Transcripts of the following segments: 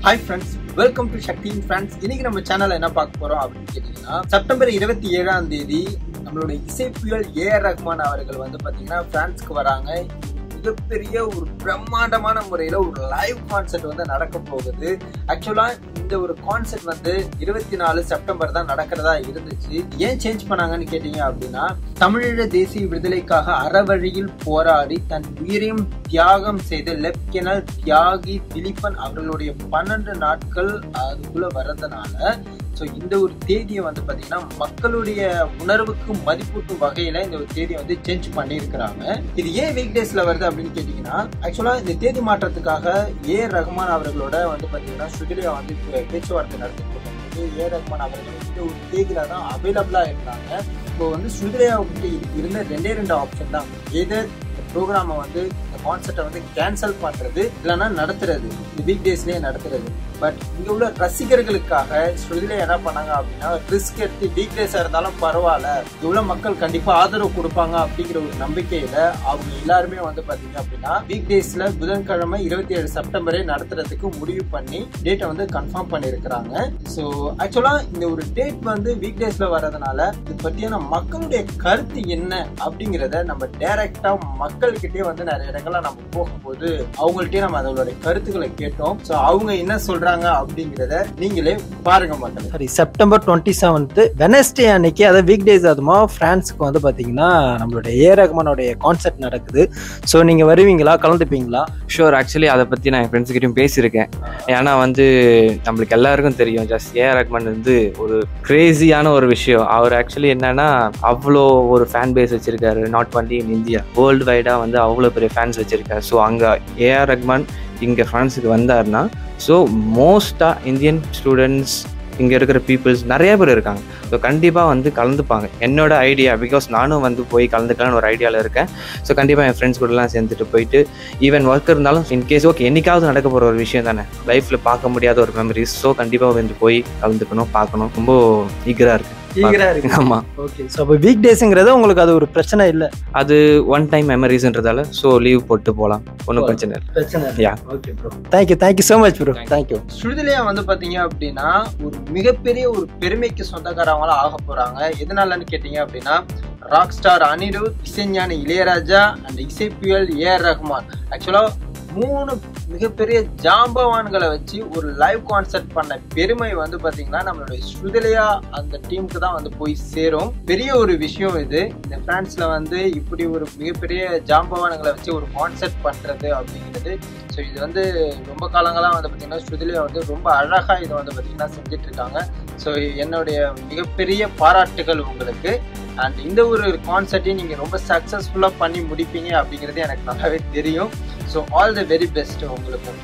Hi friends welcome to Shakti friends இன்னைக்கு நம்ம சேனல்ல என்ன பார்க்க போறோம் அப்படின்னு கேட்டீங்கன்னா செப்டம்பர் இருபத்தி ஏழாம் தேதி நம்மளோட இசைப்புயல் ஏஆர் ரஹ்மான் அவர்கள் வந்து பாத்தீங்கன்னா பிரான்ஸ்க்கு வராங்க மிகப்பெரிய ஒரு பிரம்மாண்டமான முறையில ஒரு லைவ் கான்சர்ட் வந்து நடக்க போகுது ஆக்சுவலா இந்த ஒரு கான்சர்ட் வந்து இருபத்தி நாலு செப்டம்பர் தான் நடக்கிறதா இருந்துச்சு ஏன் சேஞ்ச் பண்ணாங்கன்னு கேட்டீங்க அப்படின்னா தமிழீழ தேசிய விடுதலைக்காக அறவழியில் போராடி தன் உயிரையும் தியாகம் செய்த லெப்டினல் தியாகி திலீபன் அவர்களுடைய பன்னெண்டு நாட்கள் அதுக்குள்ள வர்றதுனால ஸோ இந்த ஒரு தேதியை வந்து பார்த்தீங்கன்னா மக்களுடைய உணர்வுக்கு மதிப்பூட்டும் வகையில இந்த ஒரு தேதியை வந்து சேஞ்ச் பண்ணியிருக்கிறாங்க இது ஏன் வீக் டேஸ்ல வருது அப்படின்னு கேட்டீங்கன்னா ஆக்சுவலா இந்த தேதி மாற்றத்துக்காக ஏ ரஹ்மான் அவர்களோட வந்து பார்த்தீங்கன்னா சுகிலியா வந்து பே- பேச்சுவார்த்தை நடத்திட்டு இருக்கும்போது ஏ ரஹ்மான் அவர்கள் இந்த ஒரு தேதியில தான் அவைலபிளா இருந்தாங்க இப்போ வந்து சுகிலியாவுக்கு இருந்த ரெண்டே ரெண்டு ஆப்ஷன் தான் எதர் ப்ரோக்ராமை வந்து இந்த கான்செர்ட்டை வந்து கேன்சல் பண்றது இல்லைன்னா நடத்துறது இந்த வீக் டேஸ்லயே நடத்துறது பட் இங்க உள்ள ரசிகர்களுக்காக ஸ்ருதில என்ன பண்ணாங்க அப்படின்னா ரிஸ்க் எடுத்து வீக் டேஸா இருந்தாலும் பரவாயில்ல இங்க உள்ள மக்கள் கண்டிப்பா ஆதரவு கொடுப்பாங்க அப்படிங்கிற ஒரு நம்பிக்கையில அவங்க எல்லாருமே வந்து பாத்தீங்க அப்படின்னா வீக் டேஸ்ல புதன்கிழமை இருபத்தி ஏழு செப்டம்பரே நடத்துறதுக்கு முடிவு பண்ணி டேட்டை வந்து கன்ஃபார்ம் பண்ணியிருக்கிறாங்க ஸோ ஆக்சுவலா இந்த ஒரு டேட் வந்து வீக் டேஸ்ல வர்றதுனால இது பத்தியான மக்களுடைய கருத்து என்ன அப்படிங்கிறத நம்ம டைரக்டா மக்கள்கிட்டயே வந்து நிறைய இடங்கள்ல நம்ம போகும்போது அவங்கள்ட்டயே நம்ம அதோட கருத்துக்களை கேட்டோம் ஸோ அவங்க என்ன சொல்றாங்க அப்படிங்கிறத நீங்களே பாருங்க மக்கள் sorry September twenty seventh Wednesday அன்னைக்கு அதாவது வீக் டேஸ் அதுமா ஃப்ரான்ஸுக்கு வந்து பார்த்தீங்கன்னா நம்மளுடைய ஏ ரஹ்மானோடைய கான்சர்ட் நடக்குது ஸோ நீங்கள் வருவீங்களா கலந்துப்பீங்களா ஷோர் ஆக்சுவலி அதை பற்றி நான் என் ஃப்ரெண்ட்ஸ்கிட்டையும் பேசியிருக்கேன் ஏன்னா வந்து நம்மளுக்கு எல்லாருக்கும் தெரியும் ஜஸ்ட் ஏ ரஹ்மான் வந்து ஒரு கிரேசியான ஒரு விஷயம் அவர் ஆக்சுவலி என்னன்னா அவ்வளோ ஒரு ஃபேன் பேஸ் வச்சிருக்காரு not only in India world வைடாக வந்து அவ்வளோ பெரிய ஃபேன்ஸ் வச்சிருக்காரு ஸோ அங்கே ஏஆர் ரஹ்மான் இங்கே ஃப்ரான்ஸுக்கு வந்தாருன்னா ஸோ மோஸ்ட்டாக இந்தியன் ஸ்டூடெண்ட்ஸ் இங்கே இருக்கிற பீப்புள்ஸ் நிறைய பேர் இருக்காங்க ஸோ கண்டிப்பாக வந்து கலந்துப்பாங்க என்னோட ஐடியா பிகாஸ் நானும் வந்து போய் கலந்துக்கலாம்னு ஒரு ஐடியாவில் இருக்கேன் ஸோ கண்டிப்பாக என் ஃப்ரெண்ட்ஸ் கூடலாம் சேர்ந்துட்டு போயிட்டு ஈவன் ஒர்க் இருந்தாலும் இன்கேஸ் ஓகே என்னைக்காவது நடக்க போகிற ஒரு விஷயம் தானே லைஃப்பில் பார்க்க முடியாத ஒரு மெமரிஸ் ஸோ கண்டிப்பாக வந்து போய் கலந்துக்கணும் பார்க்கணும் ரொம்ப ஈகராக இருக்கு ஈகரா இருக்கு ஆமாம் ஓகே ஸோ அப்போ வீக் டேஸுங்கிறது உங்களுக்கு அது ஒரு பிரச்சனை இல்லை அது ஒன் டைம் மெமரிஸ்ன்றதால ஸோ லீவ் போட்டு போகலாம் ஒன்றும் பிரச்சனை இல்லை பிரச்சனை Yeah. Okay bro thank you thank you so much bro thank you சுடுதலையா வந்து பாத்தீங்க அப்படின்னா ஒரு மிகப்பெரிய ஒரு பெருமைக்கு சொந்தக்காரவங்களா ஆக போறாங்க எதனாலன்னு கேட்டீங்க அப்படின்னா ராக் ஸ்டார் அனிருத் இசைஞானி இளையராஜா அண்ட் இசைப்புயல் ஏஆர் ரஹ்மான் ஆக்சுவலா மூணு மிகப்பெரிய ஜாம்பவான்களை வச்சு ஒரு லைவ் கான்சர்ட் பண்ண பெருமை வந்து பாத்தீங்கன்னா நம்மளுடைய ஸ்ருதலையா அந்த டீமுக்கு தான் வந்து போய் சேரும் பெரிய ஒரு விஷயம் இது இந்த பிரான்ஸ்ல வந்து இப்படி ஒரு மிகப்பெரிய ஜாம்பவான்களை வச்சு ஒரு கான்சர்ட் பண்றது அப்படிங்கிறது ஸோ இது வந்து ரொம்ப காலங்களாக வந்து பார்த்தீங்கன்னா ஸ்ருதிலியா வந்து ரொம்ப அழகாக இதை வந்து பார்த்தீங்கன்னா செஞ்சுட்டு இருக்காங்க ஸோ என்னுடைய மிகப்பெரிய பாராட்டுகள் உங்களுக்கு அண்ட் இந்த ஒரு கான்சர்ட்டையும் நீங்கள் ரொம்ப சக்ஸஸ்ஃபுல்லாக பண்ணி முடிப்பீங்க அப்படிங்கிறது எனக்கு நல்லாவே தெரியும் so all the very best உங்களுக்கு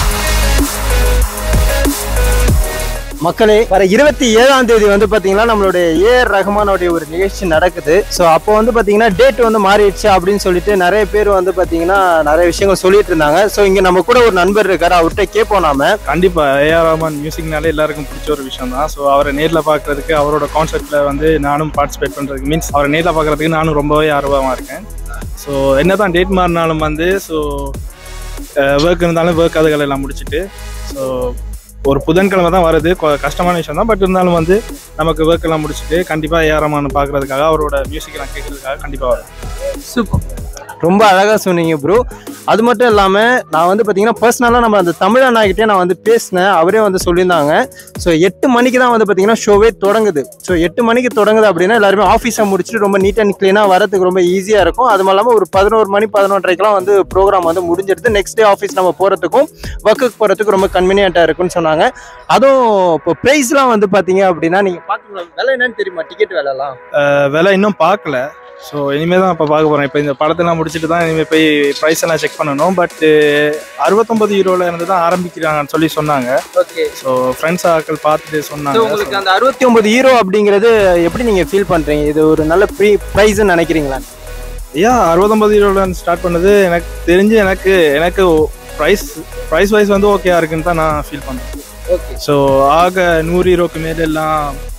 மக்களே வர இருபத்தி ஏழாம் தேதி வந்து பாத்தீங்கன்னா நம்மளுடைய ஏஆர் ரஹ்மானோடைய ஒரு நிகழ்ச்சி நடக்குது ஸோ அப்போ வந்து பாத்தீங்கன்னா டேட் வந்து மாறிடுச்சு அப்படின்னு சொல்லிட்டு நிறைய பேர் வந்து பாத்தீங்கன்னா நிறைய விஷயங்கள் சொல்லிட்டு இருந்தாங்க ஸோ இங்க நம்ம கூட ஒரு நண்பர் இருக்காரு அவர்கிட்ட கேட்போம் நாம கண்டிப்பா ஏஆர் ரஹ்மான் மியூசிக்னாலே எல்லாருக்கும் பிடிச்ச ஒரு விஷயம் தான் ஸோ அவரை நேரில் பார்க்கறதுக்கு அவரோட கான்சர்ட்ல வந்து நானும் பார்ட்டிசிபேட் பண்றதுக்கு மீன்ஸ் அவரை நேரில் பார்க்கறதுக்கு நானும் ரொம்பவே ஆர்வமா இருக்கேன் ஸோ என்னதான் டேட் மாறினாலும் வந்து ஸோ ஒர்க் இருந்தாலும் ஒர்க் அதுகள் எல்லாம் முடிச்சுட்டு ஸோ ஒரு புதன்கிழமை தான் வருது கொ- கஷ்டமான விஷயம் தான் பட் இருந்தாலும் வந்து நமக்கு ஒர்க் எல்லாம் முடிச்சுட்டு கண்டிப்பாக ஏஆர் ரஹ்மான் பார்க்கறதுக்காக அவரோட மியூசிக் எல்லாம் கேட்கறதுக்காக கண்டிப்பாக வரும் சூப்பர் ரொம்ப அழகா சொன்னீங்க ப்ரோ அது மட்டும் இல்லாம நான் வந்து பாத்தீங்கன்னா பர்சனலா நம்ம அந்த தமிழ் அண்ணாகிட்டே நான் வந்து பேசினேன் அவரே வந்து சொல்லியிருந்தாங்க ஸோ எட்டு மணிக்கு தான் வந்து பாத்தீங்கன்னா ஷோவே தொடங்குது ஸோ எட்டு மணிக்கு தொடங்குது அப்படின்னா எல்லாருமே ஆஃபீஸை முடிச்சுட்டு ரொம்ப நீட் அண்ட் க்ளீனாக வரதுக்கு ரொம்ப ஈஸியா இருக்கும் அது இல்லாமல் ஒரு பதினோரு மணி பதினொன்றரைக்கெல்லாம் வந்து ப்ரோக்ராம் வந்து முடிஞ்சிடுது நெக்ஸ்ட் டே ஆஃபீஸ் நம்ம போறதுக்கும் ஒர்க்குக்கு போறதுக்கு ரொம்ப கன்வீனியன்ட்டா இருக்கும்னு சொன்னாங்க அதுவும் இப்போ ப்ரைஸ்லாம் வந்து பாத்தீங்க அப்படின்னா நீங்க பாத்தீங்களா விலை என்னன்னு தெரியுமா டிக்கெட் விலைலாம் அஹ் விலை இன்னும் பார்க்கல ஸோ இனிமேல் தான் இப்போ பார்க்க போகிறேன் இப்போ இந்த படத்தெல்லாம் முடிச்சுட்டு தான் இனிமேல் போய் ப்ரைஸ் எல்லாம் செக் பண்ணணும் பட் அறுபத்தொம்பது யூரோல இருந்து தான் ஆரம்பிக்கிறாங்கன்னு சொல்லி சொன்னாங்க ஓகே ஸோ ஃப்ரெண்ட்ஸ் ஆட்கள் பார்த்துட்டு ஸோ சொன்னாங்க உங்களுக்கு அந்த அறுபத்தி ஒன்பது ஹீரோ அப்படிங்கிறது எப்படி நீங்க ஃபீல் பண்றீங்க இது ஒரு நல்ல ப்ரீ ப்ரைஸ்ன்னு நினைக்கிறீங்களா ஐயா அறுபத்தொம்பது யூரோல ஸ்டார்ட் பண்ணது எனக்கு தெரிஞ்சு எனக்கு எனக்கு ப்ரைஸ் ப்ரைஸ் வைஸ் வந்து ஓகேயா இருக்குன்னு தான் நான் ஃபீல் பண்ணேன் ஓகே ஸோ ஆக நூறு ஹீரோக்கு மேல எல்லாம்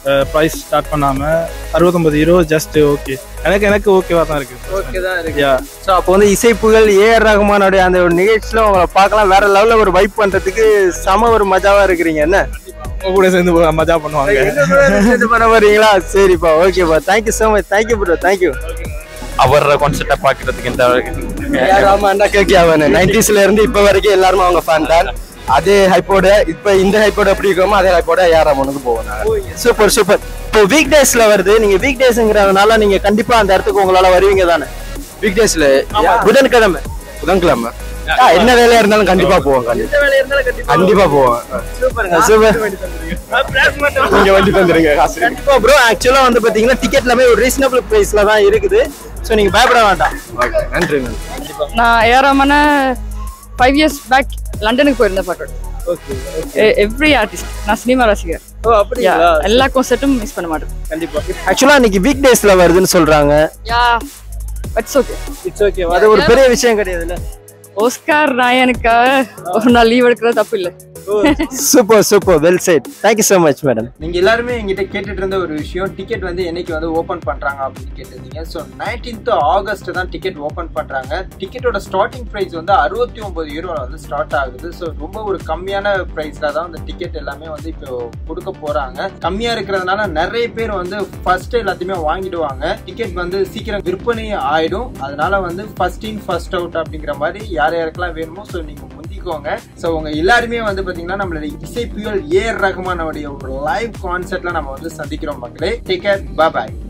ப்ரைஸ் ஸ்டார்ட் பண்ணாமல் அறுபத்தொம்பது ஹீரோ ஜஸ்ட் ஓகே எனக்கு எனக்கு ஓகேவா தான் இருக்கு ஓகே தான் இருக்கு யா ஸோ அப்போ வந்து இசைப்புகள் ஏஆர் ரஹ்மானோடைய அந்த ஒரு நிகழ்ச்சியில உங்களை பார்க்கலாம் வேற லெவலில் ஒரு வைப் பண்றதுக்கு செம ஒரு மஜாவா இருக்கிறீங்க என்ன உங்க கூட சேர்ந்து மஜா பண்ணுவாங்க இது பண்ண போறீங்களா சரிப்பா ஓகேப்பா thank you so much thank you bro thank you அவர கான்செப்டை பார்க்கறதுக்கு இந்த ஏஆர் ரஹ்மான் கேக்கே அவன் நைன்டிஸ்ல இருந்து இப்போ வரைக்கும் எல்லாருமே அவங்க ஃபேன் தான் அதே ஹைப்போட இப்போ இந்த ஹைப்போட எப்படி இருக்கோமோ அதே ஹைப்போட ஏஆர் ரஹ்மானுக்கு போவோம் சூப்பர் சூப்பர் இப்போ வீக் டேஸ்ல வருது நீங்க வீக் டேஸ்ங்கிறதுனால நீங்க கண்டிப்பா அந்த இடத்துக்கு உங்களால வருவீங்க தானே வீக் டேஸ்ல புதன்கிழமை புதன்கிழமை ஆ, என்ன வேலையா இருந்தாலும் கண்டிப்பா போவோம் கண்டிப்பா போவோம் சூப்பருங்க சூப்பர் நீங்க வண்டி தந்துருங்க காசு கண்டிப்பா ப்ரோ ஆக்சுவலா வந்து பாத்தீங்கன்னா டிக்கெட் எல்லாமே ஒரு ரீசனபிள் பிரைஸ்ல தான் இருக்குது சோ நீங்க பயப்பட வேண்டாம் ஓகே நன்றி நன்றி நான் ஏறாமன ஃபைவ் இயர்ஸ் பேக் லண்டனுக்கு போயிருந்தேன் பாட்டோட எவ்ரி ஆர்டிஸ்ட் நான் சினிமா ரசிகர் ஓ Yeah, அப்படிங்களா எல்லா கான்சர்ட்டும் மிஸ் பண்ண மாட்டேன் கண்டிப்பா ஆக்சுவலா இன்னைக்கு வீக் டேஸ்ல வருதுன்னு சொல்றாங்க yeah it's okay it's okay அது ஒரு பெரிய விஷயம் கிடையாதுல்ல ஓஸ்கார் நாயனுக்காக ஒரு நாள் லீவ் எடுக்கிறது தப்பு இல்லை super super well set thank you so much madam நீங்க எல்லாருமே எங்கிட்ட கேட்டுட்டு இருந்த ஒரு விஷயம் டிக்கெட் வந்து என்னைக்கு வந்து ஓபன் பண்றாங்க அப்படின்னு கேட்டிருந்தீங்க ஸோ நைன்டீன்த் ஆகஸ்ட் தான் டிக்கெட் ஓபன் பண்றாங்க டிக்கெட்டோட ஸ்டார்டிங் பிரைஸ் வந்து அறுபத்தி ஒன்பது யூரோ வந்து ஸ்டார்ட் ஆகுது ஸோ ரொம்ப ஒரு கம்மியான பிரைஸ்ல தான் அந்த டிக்கெட் எல்லாமே வந்து இப்போ கொடுக்க போறாங்க கம்மியா இருக்கிறதுனால நிறைய பேர் வந்து ஃபர்ஸ்ட் எல்லாத்தையுமே வாங்கிடுவாங்க டிக்கெட் வந்து சீக்கிரம் விற்பனை ஆயிடும் அதனால வந்து ஃபர்ஸ்ட் இன் ஃபர்ஸ்ட் அவுட் அப்படிங்கிற மாதிரி யார் யாருக்கெல்லாம் வேணுமோ ஸோ நீங்க முந்திக்கோங்க ஸோ உங்க எல்லாருமே வந்து பாத்தீங்கன்னா நம்மளுடைய இசை புயல் ஏர் ரகுமானோடைய ஒரு லைவ் கான்சர்ட்ல நம்ம வந்து சந்திக்கிறோம் மக்களே டேக் கேர் பாய்